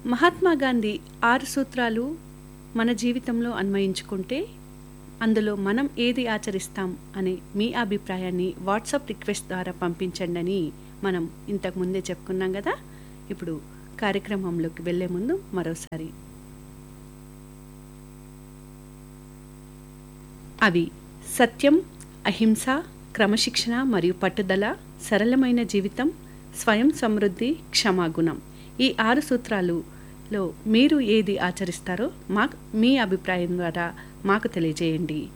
మహాత్మా గాంధీ ఆరు సూత్రాలు మన జీవితంలో అన్వయించుకుంటే అందులో మనం ఏది ఆచరిస్తాం అనే మీ అభిప్రాయాన్ని వాట్సాప్ రిక్వెస్ట్ ద్వారా పంపించండి అని మనం ఇంతకు ముందే చెప్పుకున్నాం కదా ఇప్పుడు కార్యక్రమంలోకి వెళ్ళే ముందు మరోసారి అవి సత్యం అహింస క్రమశిక్షణ మరియు పట్టుదల సరళమైన జీవితం స్వయం సమృద్ధి క్షమాగుణం ఈ ఆరు సూత్రాలులో మీరు ఏది ఆచరిస్తారో మాకు మీ అభిప్రాయం ద్వారా మాకు తెలియజేయండి